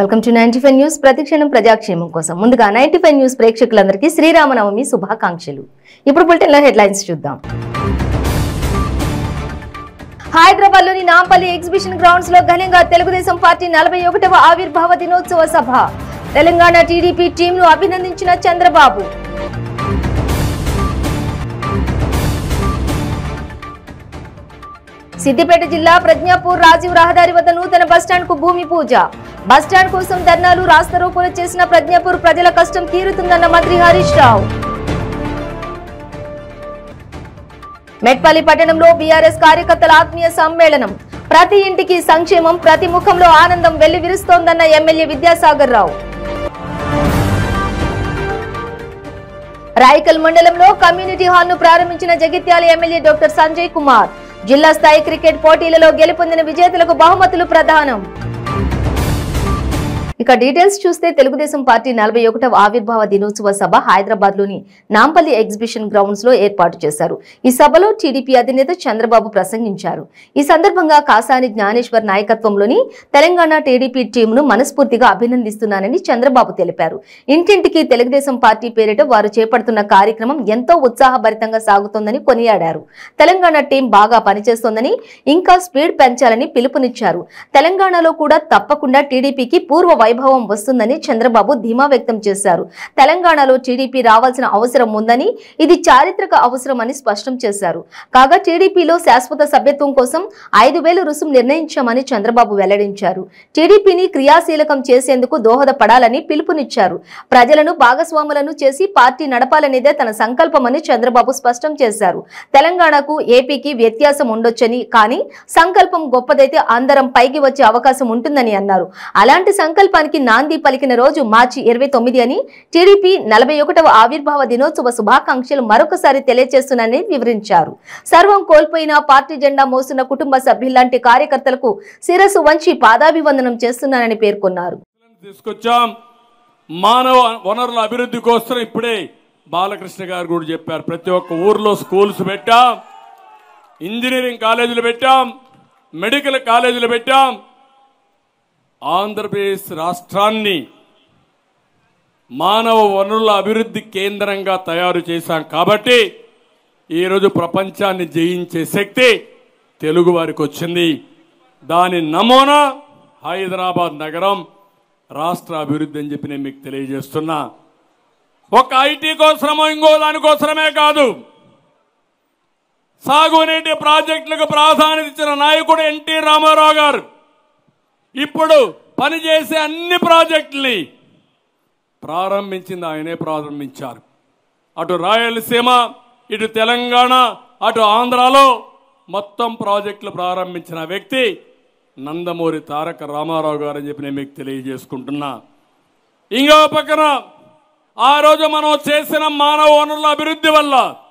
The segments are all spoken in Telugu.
Welcome to ninety five news ప్రతిక్షణం ప్రజాక్షేమం కోసం ముందుగా నైన్టీ ఫైవ్ న్యూస్ ప్రేక్షకులందరికీ శ్రీరామనవమి శుభాకాంక్షలు ఇప్పుడు బులెటిన్ లో హెడ్లైన్స్ చూద్దాం హైదరాబాద్ లోని నాంపల్లి ఎగ్జిబిషన్ గ్రౌండ్స్ లో ఘనంగా తెలుగుదేశం పార్టీ నలభై ఒకటవ ఆవిర్భావ దినోత్సవ సభ తెలంగాణ టీడీపీ టీంను అభినందించిన చంద్రబాబు సిద్దిపేట జిల్లా ప్రజ్ఞాపూర్ రాజీవ్ రహదారి వద్ద నూతన బస్టాండ్ కు భూమి పూజ బస్టాండ్ కోసం ధర్నాలు రాస్తారోకోలు చేసిన ప్రజ్ఞాపూర్ ప్రజల కష్టం తీరుతుందన్న మంత్రి హరీష్ రావు మెట్పల్లి పట్టణంలో బీఆర్ఎస్ కార్యకర్తల ఆత్మీయ సమ్మేళనం ప్రతి ఇంటికి సంక్షేమం ప్రతి ముఖంలో ఆనందం వెల్లివిరుస్తోందన్న ఎమ్మెల్యే విద్యాసాగర్ రావు రాయకల్ మండలంలో కమ్యూనిటీ హాల్ ను ప్రారంభించిన జగిత్యాల ఎమ్మెల్యే డాక్టర్ సంజయ్ కుమార్ జిల్లా స్థాయి క్రికెట్ పోటీలలో గెలుపొందిన విజేతలకు బహుమతులు ప్రదానం ఇక డీటెయిల్స్ చూస్తే తెలుగుదేశం పార్టీ నలభై ఒకటవ ఆవిర్భావ దినోత్సవ సభ హైదరాబాద్ లోని నాంపల్లి ఎగ్జిబిషన్ గ్రౌండ్స్ లో ఏర్పాటు చేశారు ఈ సభలో టీడీపీ అధినేత చంద్రబాబు ప్రసంగించారు ఈ సందర్భంగా కాసాని జ్ఞానేశ్వర్ నాయకత్వంలోని తెలంగాణ టీడీపీ టీంను మనస్ఫూర్తిగా అభినందిస్తున్నానని చంద్రబాబు తెలిపారు ఇంటింటికి తెలుగుదేశం పార్టీ పేరిట వారు చేపడుతున్న కార్యక్రమం ఎంతో ఉత్సాహభరితంగా సాగుతోందని కొనియాడారు తెలంగాణ టీం బాగా పనిచేస్తోందని ఇంకా స్పీడ్ పెంచాలని పిలుపునిచ్చారు తెలంగాణలో కూడా తప్పకుండా టీడీపీకి పూర్వ వైభవం వస్తుందని చంద్రబాబు ధీమా వ్యక్తం చేశారు తెలంగాణలో టీడీపీ రావాల్సిన అవసరం ఉందని ఇది చారిత్రక అవసరమని స్పష్టం చేశారు కాగా టీడీపీలో శాశ్వత సభ్యత్వం కోసం ఐదు వేల రుసుం నిర్ణయించామని చంద్రబాబు వెల్లడించారు టీడీపీని క్రియాశీలకం చేసేందుకు దోహదపడాలని పిలుపునిచ్చారు ప్రజలను భాగస్వాములను చేసి పార్టీ నడపాలనేదే తన సంకల్పమని చంద్రబాబు స్పష్టం చేశారు తెలంగాణకు ఏపీకి వ్యత్యాసం ఉండొచ్చని కానీ సంకల్పం గొప్పదైతే అందరం పైకి వచ్చే అవకాశం ఉంటుందని అన్నారు అలాంటి సంకల్పానికి నాంది పలికిన రోజు మార్చి ఇరవై తొమ్మిది అని టీడీపీ నలభై ఒకటవ ఆవిర్భావ దినోత్సవ శుభాకాంక్షలు మరొకసారి తెలియజేస్తున్నానని వివరించారు సర్వం కోల్పోయిన పార్టీ జెండా మోస్తున్న కుటుంబ సభ్యులాంటి కార్యకర్తలకు శిరస్సు వంచి పాదాభివందనం చేస్తున్నానని పేర్కొన్నారు తీసుకొచ్చాం మానవ వనరుల అభివృద్ధి కోసం ఇప్పుడే బాలకృష్ణ గారు కూడా చెప్పారు ప్రతి ఒక్క ఊర్లో స్కూల్స్ పెట్టాం ఇంజనీరింగ్ కాలేజీలు పెట్టాం మెడికల్ కాలేజీలు పెట్టాం ఆంధ్రప్రదేశ్ రాష్ట్రాన్ని మానవ వనరుల అభివృద్ధి కేంద్రంగా తయారు చేశాం కాబట్టి ఈరోజు ప్రపంచాన్ని జయించే శక్తి తెలుగు వారికి వచ్చింది దాని నమూనా హైదరాబాద్ నగరం రాష్ట్ర అభివృద్ధి అని చెప్పి నేను మీకు తెలియజేస్తున్నా ఒక ఐటీ కోసమో ఇంకో దానికోసమే కాదు సాగునీటి ప్రాజెక్టులకు ప్రాధాన్యత ఇచ్చిన నాయకుడు ఎన్టీ రామారావు గారు ఇప్పుడు పనిచేసే అన్ని ప్రాజెక్టుల్ని ప్రారంభించింది ఆయనే ప్రారంభించారు అటు రాయలసీమ ఇటు తెలంగాణ అటు ఆంధ్రాలో మొత్తం ప్రాజెక్టులు ప్రారంభించిన వ్యక్తి నందమూరి తారక రామారావు గారు అని చెప్పి నేను మీకు తెలియజేసుకుంటున్నా ఇంకో పక్కన ఆ రోజు మనం చేసిన మానవ వనరుల అభివృద్ధి వల్ల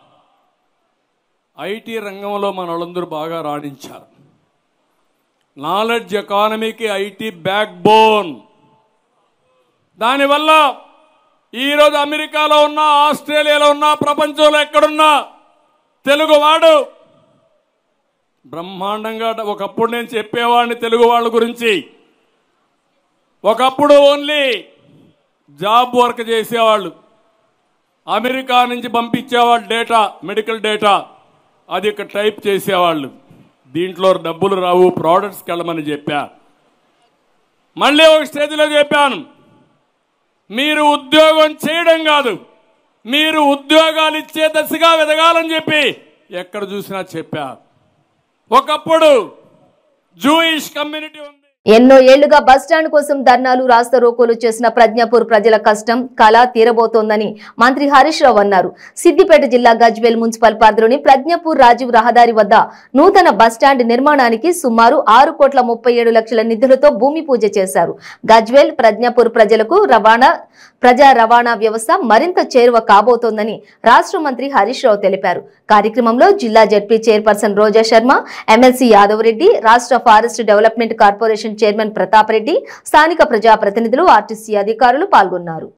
ఐటీ రంగంలో మన వాళ్ళందరూ బాగా రాణించారు నాలెడ్జ్ ఎకానమీకి ఐటీ బ్యాక్ బోన్ దానివల్ల ఈరోజు అమెరికాలో ఉన్నా ఆస్ట్రేలియాలో ఉన్నా ప్రపంచంలో ఎక్కడున్నా తెలుగువాడు బ్రహ్మాండంగా ఒకప్పుడు నేను చెప్పేవాడిని తెలుగు వాళ్ళ గురించి ఒకప్పుడు ఓన్లీ జాబ్ వర్క్ చేసేవాళ్ళు అమెరికా నుంచి పంపించేవాళ్ళు డేటా మెడికల్ డేటా అది ఇక్కడ టైప్ చేసేవాళ్ళు దీంట్లో డబ్బులు రావు ప్రోడక్ట్స్కి వెళ్ళమని చెప్పా మళ్ళీ ఒక స్టేజ్లో చెప్పాను మీరు ఉద్యోగం చేయడం కాదు మీరు ఉద్యోగాలు ఇచ్చే దశగా వెదగాలని చెప్పి ఎక్కడ చూసినా చెప్పా ఒకప్పుడు జూయిష్ కమ్యూనిటీ ఉంది ఎన్నో ఏళ్లుగా బస్టాండ్ కోసం ధర్నాలు రాస్తారోకోలు చేసిన ప్రజ్ఞాపూర్ ప్రజల కష్టం కళ తీరబోతోందని మంత్రి హరీష్ రావు అన్నారు సిద్దిపేట జిల్లా గజ్వేల్ మున్సిపల్ పరిధిలోని ప్రజ్ఞాపూర్ రాజీవ్ రహదారి వద్ద నూతన బస్టాండ్ నిర్మాణానికి సుమారు ఆరు కోట్ల ముప్పై ఏడు లక్షల నిధులతో భూమి పూజ చేశారు గజ్వేల్ ప్రజ్ఞాపూర్ ప్రజలకు రవాణా ప్రజా రవాణా వ్యవస్థ మరింత చేరువ కాబోతోందని రాష్ట్ర మంత్రి హరీష్ రావు తెలిపారు కార్యక్రమంలో జిల్లా ZP chairperson Roja Sharma MLC Yadav Reddy రాష్ట్ర forest development corporation chairman Pratap Reddy స్థానిక ప్రజాప్రతినిధులు ఆర్టీసీ అధికారులు పాల్గొన్నారు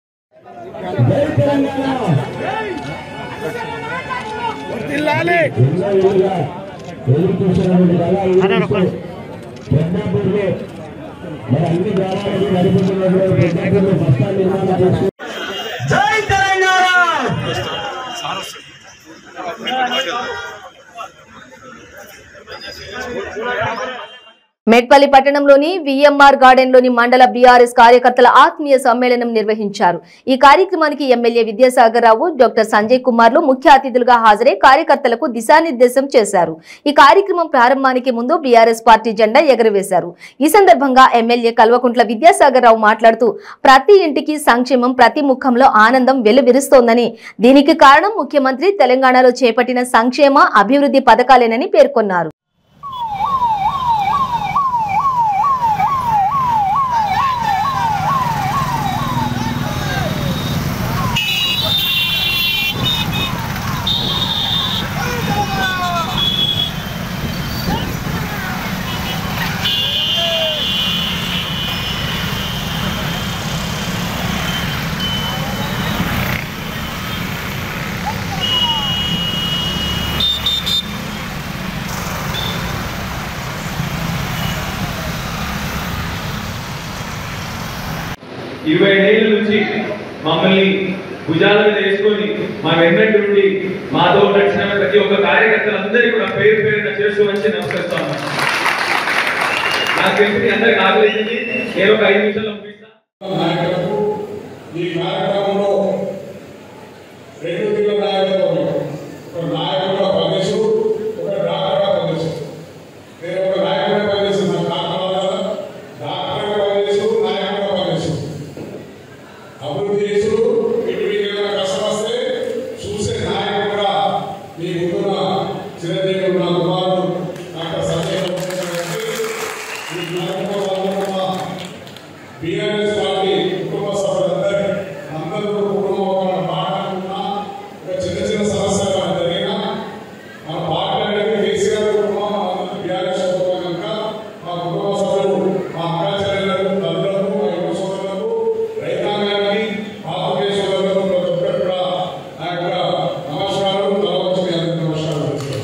మరి అన్ని గ్రామాలకు నడుపుతున్నటువంటి ప్రజలు బస్తా నిర్మాణం జై తెలంగాణ మెట్పల్లి పట్టణంలోని విఎంఆర్ గార్డెన్ లోని మండల బీఆర్ఎస్ కార్యకర్తల ఆత్మీయ సమ్మేళనం నిర్వహించారు ఈ కార్యక్రమానికి ఎమ్మెల్యే విద్యాసాగర్ రావు డాక్టర్ సంజయ్ కుమార్లు ముఖ్య అతిథులుగా హాజరై కార్యకర్తలకు దిశానిర్దేశం చేశారు ఈ కార్యక్రమం ప్రారంభానికి ముందు బీఆర్ఎస్ పార్టీ జెండా ఎగరవేశారు ఈ సందర్భంగా ఎమ్మెల్యే కల్వకుంట్ల విద్యాసాగర్ రావు మాట్లాడుతూ ప్రతి ఇంటికి సంక్షేమం ప్రతి ముఖంలో ఆనందం వెలువిరుస్తోందని దీనికి కారణం ముఖ్యమంత్రి తెలంగాణలో చేపట్టిన సంక్షేమ అభివృద్ధి పథకాలేనని పేర్కొన్నారు ఇరవై ఏళ్ళ నుంచి మమ్మల్ని భుజాల మీద వేసుకొని మా వెన్నట్టుండి మాతో నడిచిన ప్రతి ఒక్క కార్యకర్తలందరికీ కూడా పేరు పేరున చేస్తూ వచ్చి నమస్కరిస్తాను నాకు తెలిసి మీ అందరికి ఆకలిసింది నేను ఒక ఐదు నిమిషాల్లో ముగిస్తాను నాయకులకు ఈ కార్యక్రమంలో రెండు తీర్ల నాయకులు ఒక నాయకుడుగా పనిచేస్తూ ఒక డాక్టర్గా పనిచేస్తూ నేను ఒక నాయకుడిగా పనిచేస్తూ నా కారణాల డాక్టర్గా పనిచేస్తూ నాయకుడిగా పనిచేస్తూ అభివృద్ధి చేస్తూ ఇటు మీకు ఏమైనా కష్టం వస్తే చూసే నాయకుడుగా మీ ముందున్న చిరంజీవి నా కుమారుడు డాక్టర్ సంజయ్ ఈ కార్యక్రమంలో బీఆర్ఎస్ పార్టీ కుటుంబ సభ్యులందరూ అందరూ కుటుంబం ఒక మాట్లాడుకున్నా ఒక చిన్న చిన్న సమస్యలు ఏమైనా జరిగినా మన పార్టీ అనేది కేసీఆర్ కుటుంబం అందరూ బీఆర్ఎస్ కుటుంబం కనుక మా కుటుంబ సభ్యులు మా అక్క చెల్లెలకు తల్లులకు మా యువ సోదరులకు రైతాంగానికి ఆత్మీయ సోదరులకు ప్రతి ఒక్కరు కూడా నా యొక్క నమస్కారాలు తలవచ్చు మీ అందరికీ నమస్కారాలు తెలుసుకోండి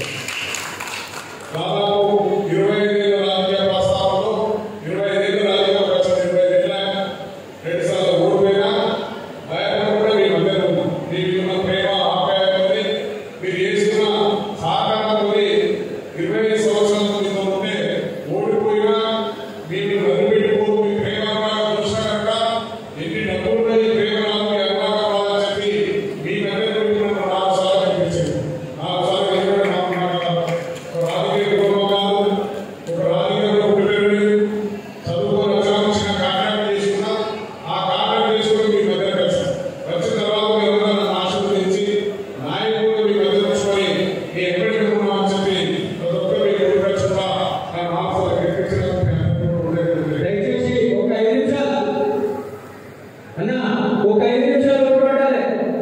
దాదాపు ఇరవై ఐదేళ్ల రాజకీయ ప్రస్తావనలో ఇరవై ఐదేళ్ల రాజకీయ ప్రచారం ఇరవై ఐదేళ్ల రెండు సార్లు ఓడిపోయినా భయంగా కూడా మీ మధ్య ఉన్నాం మీ మీద ఉన్న ప్రేమ ఆప్యాయతని మీరు చేసుకున్న సహకారంతో ఇరవై ఐదు సంవత్సరాల క్రితం ఉంటే ఓడిపోయినా మీరు నిలబెట్టుకో మీ ప్రేమగా చూసినా కనుక ఎన్ని డబ్బులు ఈ ప్రేమ నాకు మీ అన్నగా కావాలని చెప్పి మీ మధ్య పెట్టుకున్న నాలుగు సార్లు కనిపించింది నాలుగు సార్లు కనిపించిన నాకు మాట్లాడాలి ఒక రాజకీయ కుటుంబం కాదు ఒక రాజకీయంలో పుట్టిన చదువుకొని వచ్చిన కాంట్రాక్ట్ చేసుకున్నా ఆ కాంట్రాక్ట్ చేసుకుని మీ మధ్య కలిసి వచ్చిన తర్వాత మీరు నన్ను ఆశీర్వదించి నాయకులు మీ మధ్య కూర్చొని నేను ఎక్కడికి ఉన్నా అని చెప్పి ప్రతి ఒక్కరు మీ ముందు వచ్చి కూడా నా మాసాలు గెలిపించినందుకు మీ అందరికీ కూడా ఉండేది దయచేసి ఒక ఐదు నిమిషాలు అన్న ఒక ఐదు నిమిషాలు మాట్లాడాలి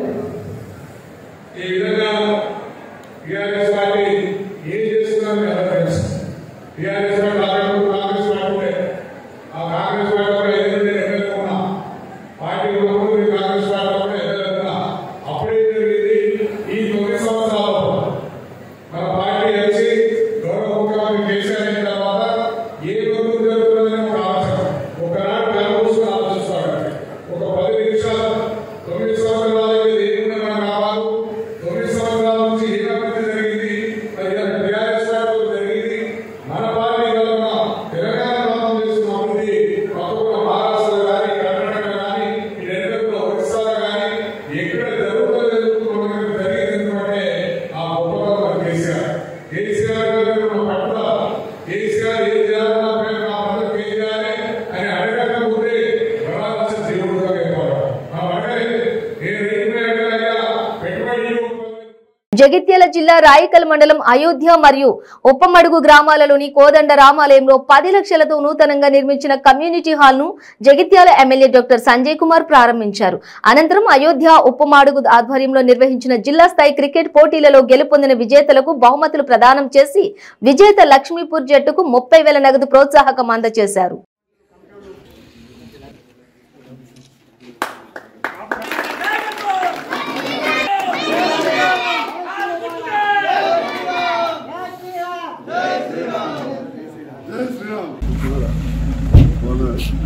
ఈ విధంగా టీఆర్ఎస్ పార్టీ ఏం చేస్తుందో మీ అందరికీ తెలుసు TRS party already Congress party ఉండే ఆ కాంగ్రెస్ పార్టీ కూడా ఏదైతే ఎన్నుకున్నా పార్టీ ఉన్నప్పుడు మీరు కాంగ్రెస్ పార్టీ కూడా ఎన్నుకున్నా అప్పుడే జరిగింది ఈ తొమ్మిది సంవత్సరాలు మన పార్టీ కలిసి గౌరవ ముఖ్యమంత్రి కేసీఆర్ అయిన తర్వాత ఏ రోజు జరుగుతుందని ఒక ఆలోచన ఒకనాడు కనుకూసుకుని ఆలోచిస్తాడు ఒక పది నిమిషాలు తొమ్మిది సంవత్సరాలకి ఏముంది మన కావాలి తొమ్మిది సంవత్సరాల నుంచి ఏ అభివృద్ధి జరిగింది మరి ఇలా టీఆర్ఎస్ పార్టీ జరిగింది మన పార్టీ కనుక తెలంగాణ ప్రాంతం చేస్తున్న అభివృద్ధి పక్కన మహారాష్ట్ర కానీ కర్ణాటక కానీ ఈ రెండు ఒరిస్సాలో కానీ ఎక్కడ జరుగుతుందో జరుగుతుందో మనకి జరిగింది ఎందుకంటే ఆ గొప్పగా మన కేసీఆర్ కేసీఆర్ గారు ఉన్న పట్ల కేసీఆర్ ఏం చేయాలన్నా పేరు నా పట్ల కేసీఆర్ అని అడగక ముందే వరాల్సిన దేవుడుగా చెప్పారు మనం అడగలేదు ఏ రైతు అడగలయ్యా పెట్టుబడి ఇవ్వు. జగిత్యాల జిల్లా రాయికల్ మండలం అయోధ్య మరియు ఉప్పమడుగు గ్రామాలలోని కోదండ రామాలయంలో పది లక్షలతో నూతనంగా నిర్మించిన కమ్యూనిటీ హాల్ ను జగిత్యాల ఎమ్మెల్యే డాక్టర్ సంజయ్ కుమార్ ప్రారంభించారు అనంతరం అయోధ్య ఉప్పమాడుగు ఆధ్వర్యంలో నిర్వహించిన జిల్లా స్థాయి క్రికెట్ పోటీలలో గెలుపొందిన విజేతలకు బహుమతులు ప్రదానం చేసి విజేత లక్ష్మీపూర్ జట్టుకు ముప్పై వేల నగదు ప్రోత్సాహకం అందజేశారు మన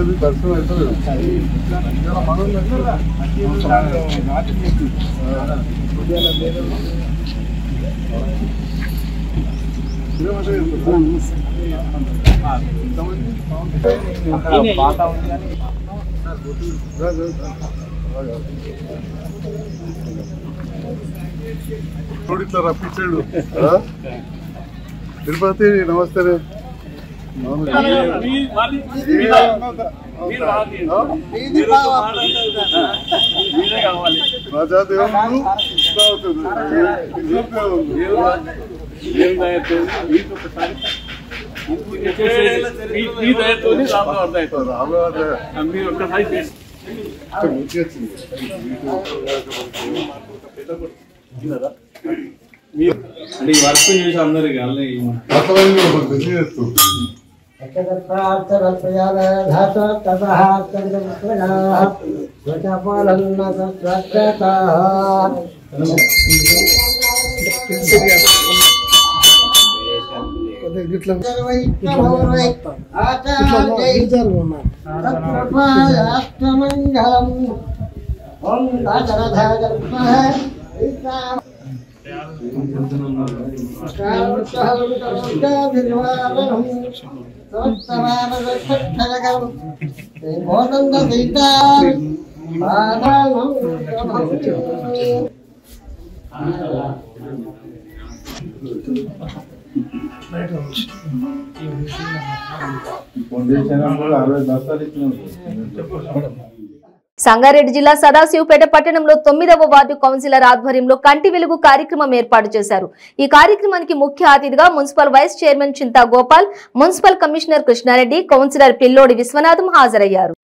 చూడు ఇట్లా రప్పించాడు ఆ? తిరుపతి నమస్తే రే. రాజాదేవుడు ఇట్లా అవుతుంది. దేవుడు. రామవారి మంచిగా వచ్చింది అంటే ఈ వర్క్ చేసి అందరికి అన్నీ వాతావరణం ఒక బిజీ చేస్తూ అరవై బస్తాలు ఇచ్చినాం సంగారెడ్డి జిల్లా సదాశివపేట పట్టణంలో తొమ్మిదవ వార్డు కౌన్సిలర్ ఆధ్వర్యంలో కంటి వెలుగు కార్యక్రమం ఏర్పాటు చేశారు ఈ కార్యక్రమానికి ముఖ్య అతిథిగా municipal vice chairman Chinta Gopal municipal commissioner Krishna Reddy councillor Pillodi Viswanatham హాజరయ్యారు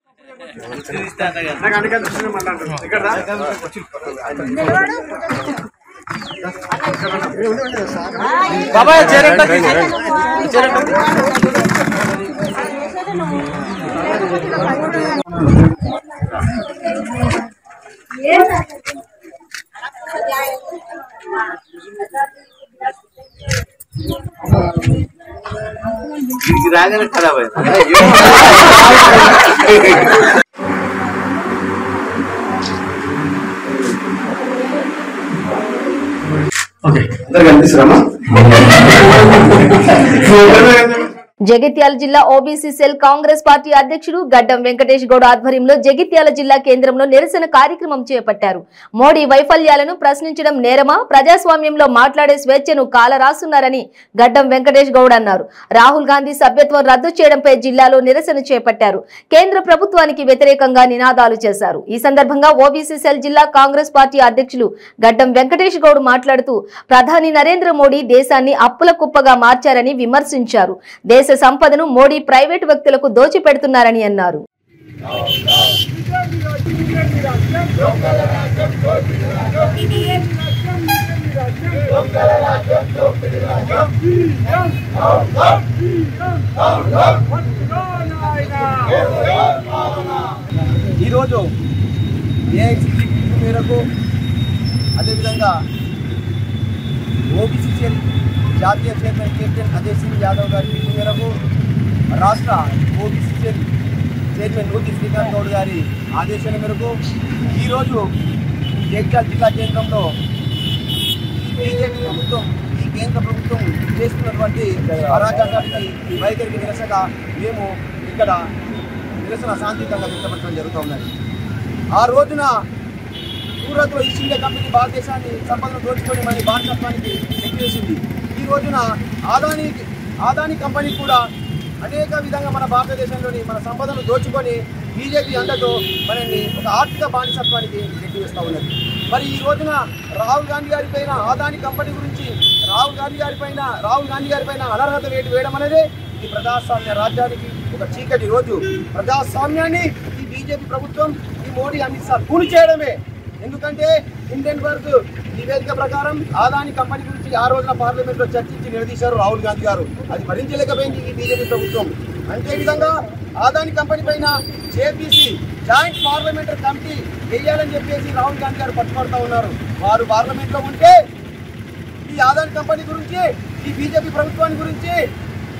రాగానే ఖరాబ్ ఓకే అందరు కనిపిస్తున్నామా జగిత్యాల జిల్లా ఓబీసీ సెల్ కాంగ్రెస్ పార్టీ అధ్యక్షుడు గడ్డం వెంకటేష్ గౌడ్ ఆధ్వర్యంలో జగిత్యాల జిల్లా కేంద్రంలో నిరసన కార్యక్రమం చేపట్టారు మోడీ వైఫల్యాలను ప్రశ్నించడం నేరమా ప్రజాస్వామ్యంలో మాట్లాడే స్వేచ్ఛను కాలరాస్తున్నారని గడ్డం వెంకటేష్ గౌడ్ అన్నారు రాహుల్ గాంధీ సభ్యత్వం రద్దు చేయడంపై జిల్లాలో నిరసన చేపట్టారు కేంద్ర ప్రభుత్వానికి వ్యతిరేకంగా నినాదాలు చేశారు ఈ సందర్భంగా ఓబీసీ సెల్ జిల్లా కాంగ్రెస్ పార్టీ అధ్యక్షులు గడ్డం వెంకటేష్ గౌడ్ మాట్లాడుతూ ప్రధాని నరేంద్ర మోడీ దేశాన్ని అప్పుల కుప్పగా మార్చారని విమర్శించారు దేశ సంపదను మోడీ ప్రైవేటు వ్యక్తులకు దోచిపెడుతున్నారని అన్నారు ఈరోజు ఏఐసిసి మేరకు అదేవిధంగా ఓబీసీసీఎల్ జాతీయ చైర్మన్ కెప్టెన్ అజయ్ సింగ్ యాదవ్ గారి పిలుపు మేరకు రాష్ట్ర ఓబీసీసీఎల్ చైర్మన్ నూతి శ్రీకాంత్ గౌడ్ గారి ఆదేశాల మేరకు ఈరోజు జగిత్యాల జిల్లా కేంద్రంలో ఈ బీజేపీ ప్రభుత్వం ఈ కేంద్ర ప్రభుత్వం చేస్తున్నటువంటి అరాచకానికి వైఖరికి నిరసగా మేము ఇక్కడ నిరసన శాంతియుతంగా వ్యక్తపరచడం జరుగుతూ ఉన్నది ఆ రోజున సూరత్లో ఈస్ట్ ఇండియా కంపెనీ భారతదేశాన్ని సంపదను దోచుకొని మరి భారతత్వానికి ఎక్కివేసింది ఈ రోజున ఆదాని ఆదాని కంపెనీ కూడా అనేక విధంగా మన భారతదేశంలోని మన సంపదను దోచుకొని బీజేపీ అండతో మనల్ని ఒక ఆర్థిక బానిసత్వానికి నెట్టివేస్తూ ఉన్నది మరి ఈ రోజున రాహుల్ గాంధీ గారి పైన ఆదాని కంపెనీ గురించి రాహుల్ గాంధీ గారి పైన రాహుల్ గాంధీ గారి పైన అనర్హత వేటు వేయడం అనేది ఈ ప్రజాస్వామ్య రాజ్యానికి ఒక చీకటి రోజు ప్రజాస్వామ్యాన్ని ఈ బీజేపీ ప్రభుత్వం ఈ మోడీ అమిత్ షా కూలి చేయడమే ఎందుకంటే ఇండియన్ వర్క్ నివేదిక ప్రకారం ఆదాని కంపెనీ గురించి ఆ రోజున పార్లమెంట్ లో చర్చించి నిలదీశారు రాహుల్ గాంధీ గారు అది భరించలేకపోయింది ఈ బీజేపీ ప్రభుత్వం అంతే విధంగా ఆదాని కంపెనీ పైన జేపీసీ జాయింట్ పార్లమెంటరీ కమిటీ వేయాలని చెప్పేసి రాహుల్ గాంధీ గారు పట్టుబడతా ఉన్నారు వారు పార్లమెంట్ లో ఉంటే ఈ ఆదాని కంపెనీ గురించి ఈ బీజేపీ ప్రభుత్వాన్ని గురించి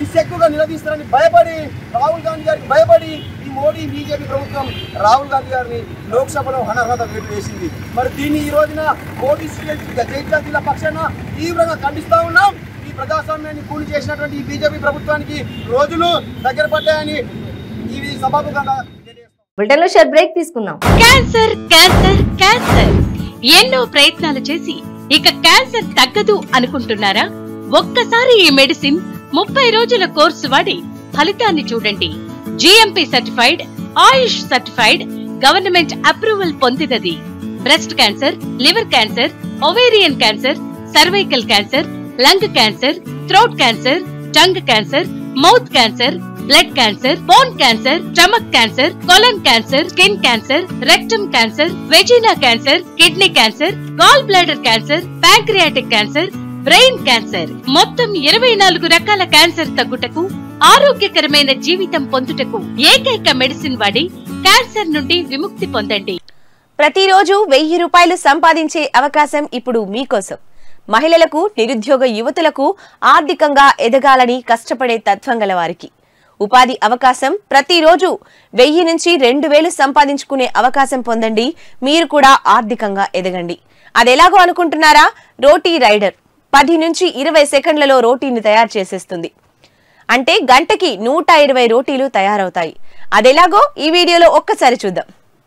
నిస్సెక్కుగా నిలదీస్తారని భయపడి రాహుల్ గాంధీ గారికి భయపడి ఈ మోడీ బీజేపీ ప్రభుత్వం రాహుల్ గాంధీ గారిని లోక్సభలో అనర్హత వేటు వేసింది మరి దీన్ని ఈ రోజున మోడీ జైత్యాల జిల్లా పక్షాన తీవ్రంగా ఖండిస్తా ఉన్నాం ఈ ప్రజాస్వామ్యాన్ని కూలి చేసినటువంటి ఈ బీజేపీ ప్రభుత్వానికి రోజులు దగ్గర పడ్డాయని ఈ సభాముఖంగా తెలియజేస్తాం బులెటిన్ లో షార్ట్ బ్రేక్ తీసుకుందాం క్యాన్సర్ క్యాన్సర్ క్యాన్సర్ ఎన్నో ప్రయత్నాలు చేసి ఇక క్యాన్సర్ తగ్గదు అనుకుంటున్నారా ఒక్కసారి ఈ మెడిసిన్ ముప్పై రోజుల కోర్సు వాడి ఫలితాన్ని చూడండి GMP certified Ayush certified government approval పొందినది breast cancer liver cancer ovarian cancer cervical cancer lung cancer throat cancer tongue cancer mouth cancer blood cancer bone cancer stomach cancer colon cancer skin cancer rectum cancer vagina cancer kidney cancer gall bladder cancer pancreatic cancer brain cancer మొత్తం ఇరవై నాలుగు రకాల క్యాన్సర్ తగ్గుటకు ఆరోగ్యకరమైన జీవితం పొందుటకు ఏకైక మెడిసిన్ వాడి క్యాన్సర్ నుండి విముక్తి పొందండి ప్రతిరోజు వెయ్యి రూపాయలు సంపాదించే అవకాశం ఇప్పుడు మీకోసం మహిళలకు నిరుద్యోగ యువతులకు ఆర్థికంగా ఎదగాలని కష్టపడే తత్వం గల వారికి ఉపాధి అవకాశం ప్రతిరోజు వెయ్యి నుంచి రెండు వేలు సంపాదించుకునే అవకాశం పొందండి మీరు కూడా ఆర్థికంగా ఎదగండి అదెలాగో అనుకుంటున్నారా రోటీ రైడర్ పది నుంచి ఇరవై సెకండ్లలో రోటీని తయారు చేసేస్తుంది అంటే గంటకి నూట ఇరవై రోటీలు తయారవుతాయి అదెలాగో ఈ వీడియోలో ఒక్కసారి చూద్దాం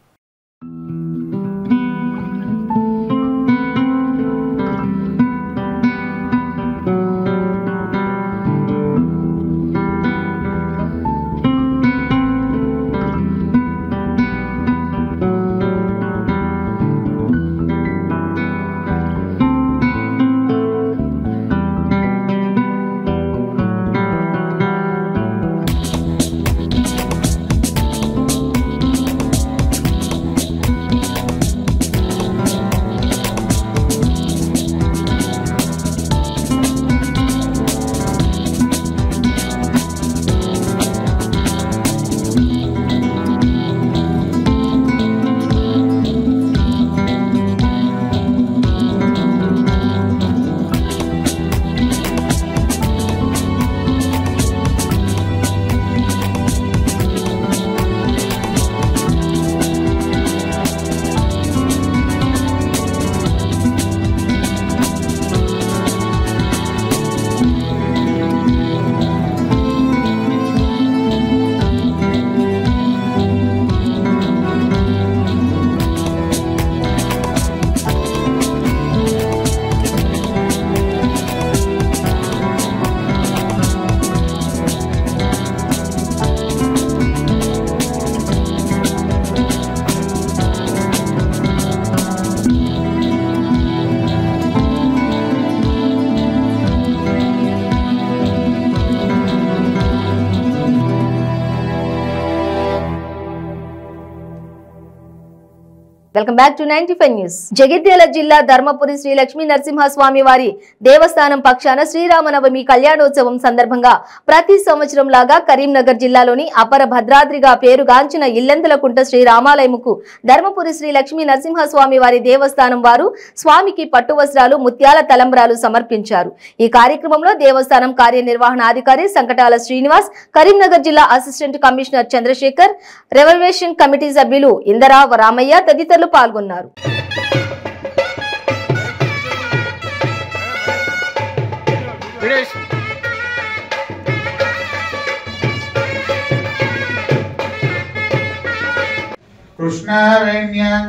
welcome back to ninety five news Jagtial జిల్లా ధర్మపురి శ్రీ లక్ష్మీ నరసింహస్వామి వారి దేవస్థానం పక్షాన శ్రీరామనవమి కళ్యాణోత్సవం సందర్భంగా ప్రతి సంవత్సరం లాగా కరీంనగర్ జిల్లాలోని అపర భద్రాద్రిగా పేరుగాంచిన ఇల్లెందులకుంట శ్రీ రామాలయముకు ధర్మపురి శ్రీ లక్ష్మీ నరసింహస్వామి వారి దేవస్థానం వారు స్వామికి పట్టు వస్త్రాలు ముత్యాల తలంబ్రాలు సమర్పించారు ఈ కార్యక్రమంలో దేవస్థానం కార్యనిర్వహణాధికారి సంకటాల శ్రీనివాస్ కరీంనగర్ జిల్లా assistant commissioner Chandrashekar revolution committee సభ్యులు ఇందరా రామయ్య తదితరులు పాల్గొన్నారు కృష్ణావేణ్యాం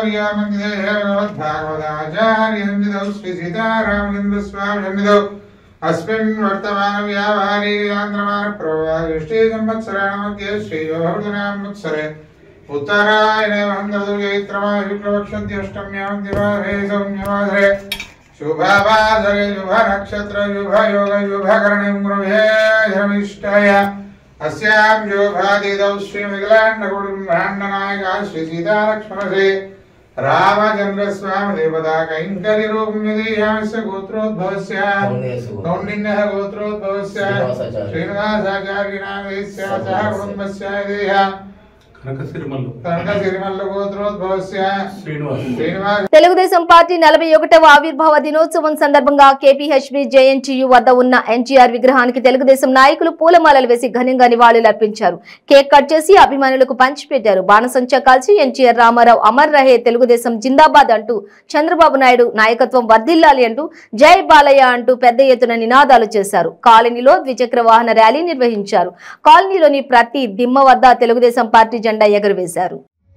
గోదావర్యామందిభాగవదాచార్యందిదౌ శ్రీ సీతారామచంద్రస్వామిదో అస్మిన్ వర్తమాన వ్యాపారీ ఆంధ్రమాన ప్రవాష్టి సంవత్సరాణ మధ్య శ్రీయోహృతనామత్సరే ఉత్తరాయణ వందదుర్గైత్రమా శుక్లపక్షద్యష్టమ్యాం దివారే సౌమ్యవాసరే శుభవాసరే శుభ నక్షత్ర శుభ యోగ శుభకరణం గృహే ధర్మిష్టాయ अस्यां योगादिदौ श्रीमिथिलाण्डकुटुम्बाण्डनायका श्री सीतालक्ष्मणसे रामचन्द्रस्वामी देवता कैङ्कर्यरूपम्यदीयामस्य गोत्रोद्भवस्य कौण्डिन्यः गोत्रोद्भवस्य श्रीनिवासाचार्यनामस्य सह कुटुम्बस्य देह కనక సిరిమల్ల గోత్రోద్భవస్య శ్రీనివాస్ శ్రీనివాస్ తెలుగుదేశం పార్టీ నలభై ఒకటవ ఆవిర్భావ దినోత్సవం సందర్భంగా కేపీహెచ్బి జేఎన్టీయు వద్ద ఉన్న ఎన్టీఆర్ విగ్రహానికి తెలుగుదేశం నాయకులు పూలమాలలు వేసి ఘనంగా నివాళులర్పించారు కేక్ కట్ చేసి అభిమానులకు పంచిపెట్టారు బాణసంచా కాల్చి ఎన్టీఆర్ రామారావు అమర్ రహే తెలుగుదేశం జిందాబాద్ అంటూ చంద్రబాబు నాయుడు నాయకత్వం వర్ధిల్లాలి అంటూ జై బాలయ్య అంటూ పెద్ద ఎత్తున నినాదాలు చేశారు కాలనీలో ద్విచక్ర వాహన ర్యాలీ నిర్వహించారు కాలనీలోని ప్రతి దిమ్మ వద్ద తెలుగుదేశం పార్టీ జెండా ఎగురవేశారు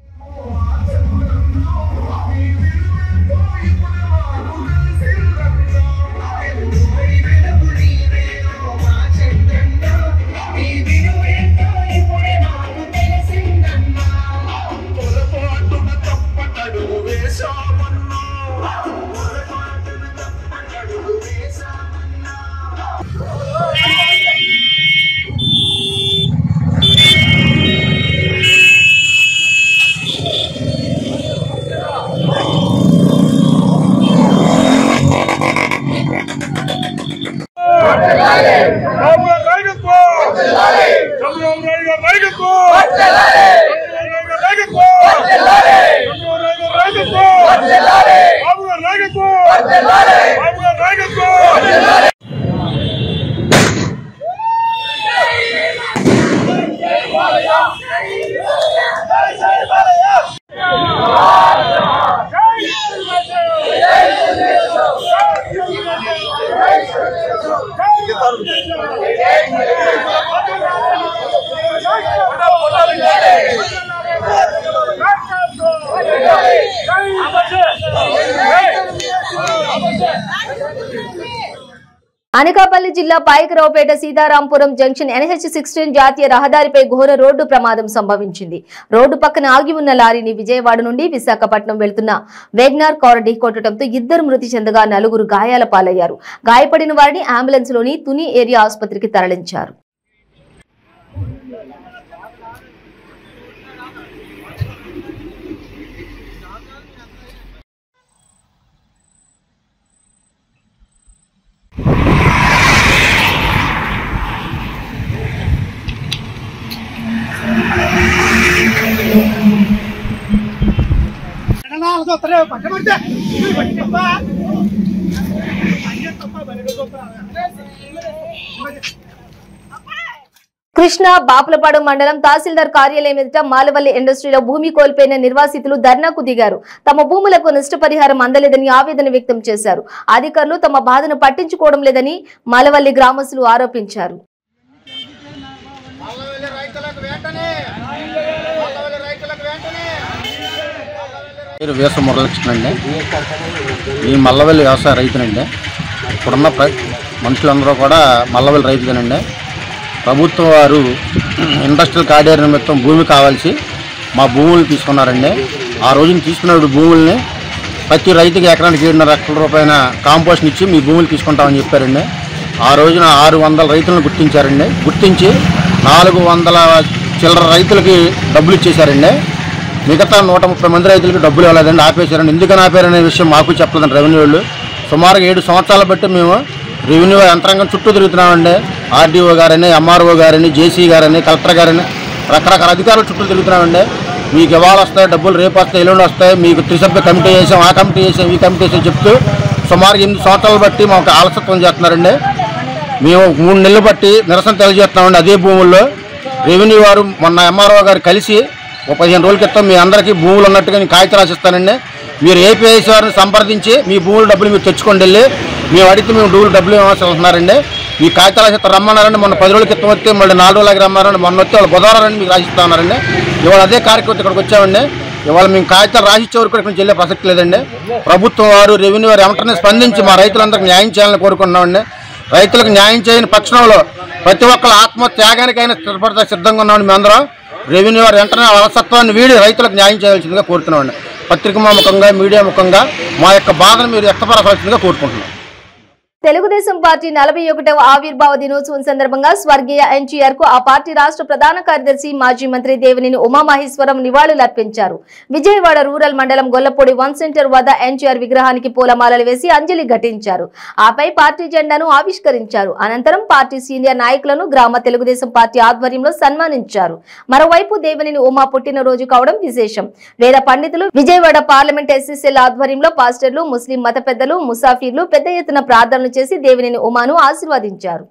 అనకాపల్లి జిల్లా Payakaraopeta Sitarampuram junction NH sixteen జాతీయ రహదారిపై ఘోర రోడ్డు ప్రమాదం సంభవించింది రోడ్డు పక్కన ఆగి ఉన్న లారీని విజయవాడ నుండి విశాఖపట్నం వెళ్తున్న వేగ్నార్ కార్ ఢీకొట్టడంతో ఇద్దరు మృతి చెందగా నలుగురు గాయాల పాలయ్యారు గాయపడిన వారిని అంబులెన్స్ లోని తుని ఏరియా ఆసుపత్రికి తరలించారు కృష్ణ బాపులపాడు మండలం తహసీల్దార్ కార్యాలయం ఎదుట మాలవల్లి ఇండస్ట్రీలో భూమి కోల్పోయిన నిర్వాసితులు ధర్నాకు దిగారు తమ భూములకు నష్టపరిహారం అందలేదని ఆవేదన వ్యక్తం చేశారు అధికారులు తమ బాధను పట్టించుకోవడం లేదని మాలవల్లి గ్రామస్తులు ఆరోపించారు పేరు వీస మురళకృష్ణ అండి ఈ మల్లవల్లి వ్యవసాయ రైతునండి ఇప్పుడున్న ప్ర మనుషులందరూ కూడా మల్లవల్లి రైతుగానండి ప్రభుత్వం వారు ఇండస్ట్రియల్ కారిడార్ నిమిత్తం భూమి కావాల్సి మా భూములు తీసుకున్నారండి ఆ రోజున తీసుకున్న భూముల్ని ప్రతి రైతుకి ఎకరానికి ఏడున్నర లక్షల రూపాయల కాంపోస్ట్ ఇచ్చి మీ భూములు తీసుకుంటామని చెప్పారండి ఆ రోజున ఆరు వందల రైతులను గుర్తించారండి గుర్తించి నాలుగు వందల చిల్లర రైతులకి డబ్బులు ఇచ్చేశారండి మిగతా నూట ముప్పై మంది రైతులకు డబ్బులు ఇవ్వలేదండి ఆపేశారండి ఎందుకని ఆపారనే విషయం మాకు చెప్పలేదండి రెవెన్యూ వాళ్ళు సుమారుగా ఏడు సంవత్సరాలు బట్టి మేము రెవెన్యూ యంత్రాంగం చుట్టూ తిరుగుతున్నామండి ఆర్డీఓ గారని ఎంఆర్ఓ గారని జేసీ గారని కలెక్టర్ గారని రకరకాల అధికారుల చుట్టూ తిరుగుతున్నామండి మీకు ఇవాళ వస్తాయి డబ్బులు రేపు వస్తాయి ఎల్లుండి వస్తాయి మీకు త్రిసభ్య కమిటీ చేసాం ఆ కమిటీ చేసాం ఈ కమిటీ చేసాం చెప్తూ సుమారు ఎనిమిది సంవత్సరాలు బట్టి మాకు ఆలస్యత్వం చేస్తున్నారండి మేము మూడు నెలలు బట్టి నిరసన తెలియజేస్తున్నామండి అదే భూముల్లో రెవెన్యూ వారు మొన్న ఎంఆర్ఓ గారు కలిసి ఒక పదిహేను రోజుల క్రితం మీ అందరికీ భూములు ఉన్నట్టుగా నేను కాగితం రాసిస్తానండి మీరు ఏపీఐసీ వారిని సంప్రదించి మీ భూముల డబ్బులు మీరు తెచ్చుకోండి వెళ్ళి మేము అడిగితే మేము డబ్బులు డబ్బులు ఇవ్వాల్సి వస్తున్నారండి మీ కాగితాలు రాసిస్తా రమ్మన్నారండి మొన్న పది రోజుల క్రితం వస్తే మళ్ళీ నాలుగు రోజులకి రమ్మన్నారండి మొన్న వస్తే వాళ్ళు బుధవారం రండి మీకు రాసిస్తా ఉన్నారండి ఇవాళ అదే కార్యక్రమం ఇక్కడికి వచ్చామండి ఇవాళ మేము కాగితాలు రాసిచ్చే వరకు ఇక్కడికి వెళ్ళే ప్రసక్తి లేదండి ప్రభుత్వం వారు రెవెన్యూ వారు వెంటనే స్పందించి మా రైతులందరికీ న్యాయం చేయాలని కోరుకుంటున్నామండి రైతులకు న్యాయం చేయని పక్షంలో ప్రతి ఒక్కరు ఆత్మ త్యాగానికైనా స్థిరపడతా సిద్ధంగా ఉన్నామని మేమందరం రెవెన్యూ వారు వెంటనే అలసత్వాన్ని వీడి రైతులకు న్యాయం చేయాల్సిందిగా కోరుతున్నామండి పత్రికా ముఖంగా మీడియా ముఖంగా మా యొక్క బాధను మీరు వ్యక్తపరచాల్సిందిగా కోరుకుంటున్నాం తెలుగుదేశం పార్టీ నలభై ఒకటవ ఆవిర్భావ దినోత్సవం సందర్భంగా స్వర్గీయ ఎన్టీఆర్ కు ఆ పార్టీ రాష్ట్ర ప్రధాన కార్యదర్శి మాజీ మంత్రి దేవినేని ఉమామహేశ్వరం నివాళులర్పించారు విజయవాడ రూరల్ మండలం గొల్లపూడి వన్ సెంటర్ వద్ద ఎన్టీఆర్ విగ్రహానికి పూలమాలలు వేసి అంజలి ఘటించారు ఆపై పార్టీ జెండాను ఆవిష్కరించారు అనంతరం పార్టీ సీనియర్ నాయకులను గ్రామ తెలుగుదేశం పార్టీ ఆధ్వర్యంలో సన్మానించారు మరోవైపు దేవినేని ఉమా పుట్టినరోజు కావడం విశేషం వేద పండితులు విజయవాడ పార్లమెంట్ ఎస్ఎస్ఎల్ ఆధ్వర్యంలో పాస్టర్లు ముస్లిం మత పెద్దలు ముసాఫీర్లు పెద్ద ఎత్తున ప్రార్థనలు చేసి దేవినేని ఉమాను ఆశీర్వదించారు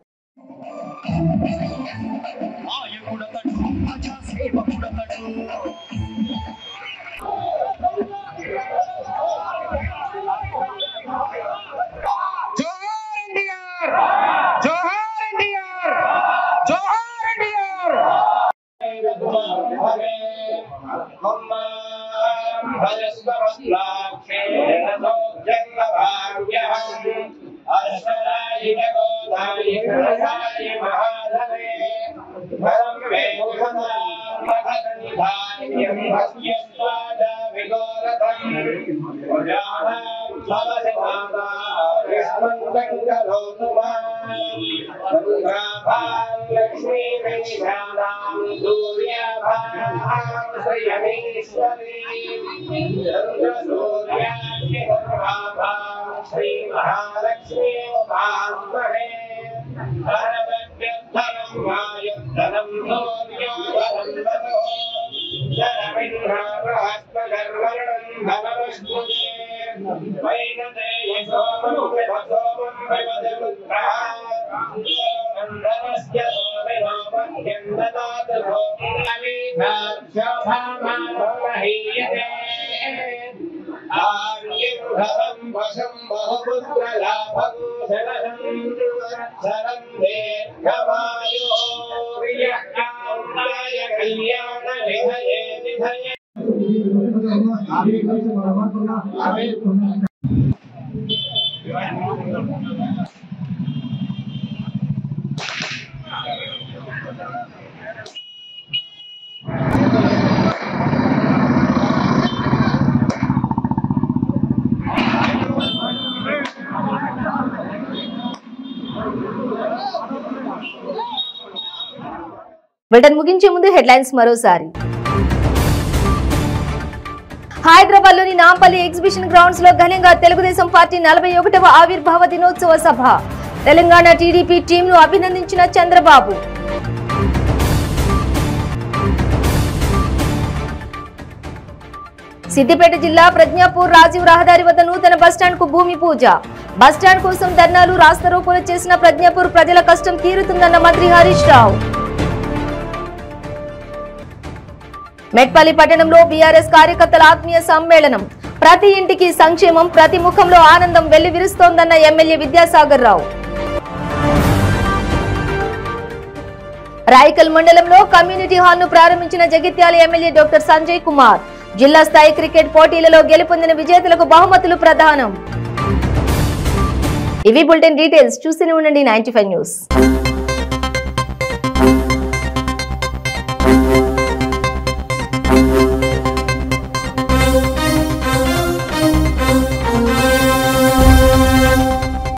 శ్రీ మహాలక్ష్మీ ఉపాస్మహే పరమభ్యర్థనం వాయుద్ధనం సూర్యోధనం వసో జనమింద్రాహస్మగర్వరణం ధనమస్ముదే వైనదేయ సోమం విభ సోమం విభజముద్రః ధనస్య సోమినో మహ్యం దదాత సోమం అవిధాక్షోభామానమహీయతే ఆర్యం వశం బహుపుత్రలాభం శరణం శరం దీర్ఘమాయో వియకాంతాయ కళ్యాణ విధయే విధయే బ్రిటన్ ముగించే ముందు హెడ్లైన్స్ మరోసారి హైదరాబాద్ లోని నాంపల్లి ఎగ్జిబిషన్ గ్రౌండ్స్ లో ఘనంగా తెలుగుదేశం పార్టీ నలభై ఒకటవ ఆవిర్భావ దినోత్సవ సభ తెలంగాణ టీడీపీ టీంను అభినందించిన చంద్రబాబు సిద్దిపేట జిల్లా ప్రజ్ఞాపూర్ రాజీవ్ రహదారి వద్ద నూతన బస్టాండ్ కు భూమి పూజ బస్టాండ్ కోసం ధర్నాలు రాస్తారోకోలు చేసిన ప్రజ్ఞాపూర్ ప్రజల కష్టం తీరుతుందన్న మంత్రి హరీష్ రావు మెట్పల్లి పట్టణంలో బీఆర్ఎస్ కార్యకర్తల ఆత్మీయ సమ్మేళనం ప్రతి ఇంటికి సంక్షేమం ప్రతి ముఖంలో ఆనందం వెళ్లి విరుస్తోందన్న ఎమ్మెల్యే విద్యాసాగర్ రావు రాయకల్ మండలంలో కమ్యూనిటీ హాల్ ను ప్రారంభించిన జగిత్యాల ఎమ్మెల్యే డాక్టర్ సంజయ్ కుమార్ జిల్లా స్థాయి క్రికెట్ పోటీలలో గెలుపొందిన విజేతలకు బహుమతులు ప్రదానం ఇవి బులెటిన్ డీటెయిల్స్ చూస్తూనే ఉండండి నైన్టీ న్యూస్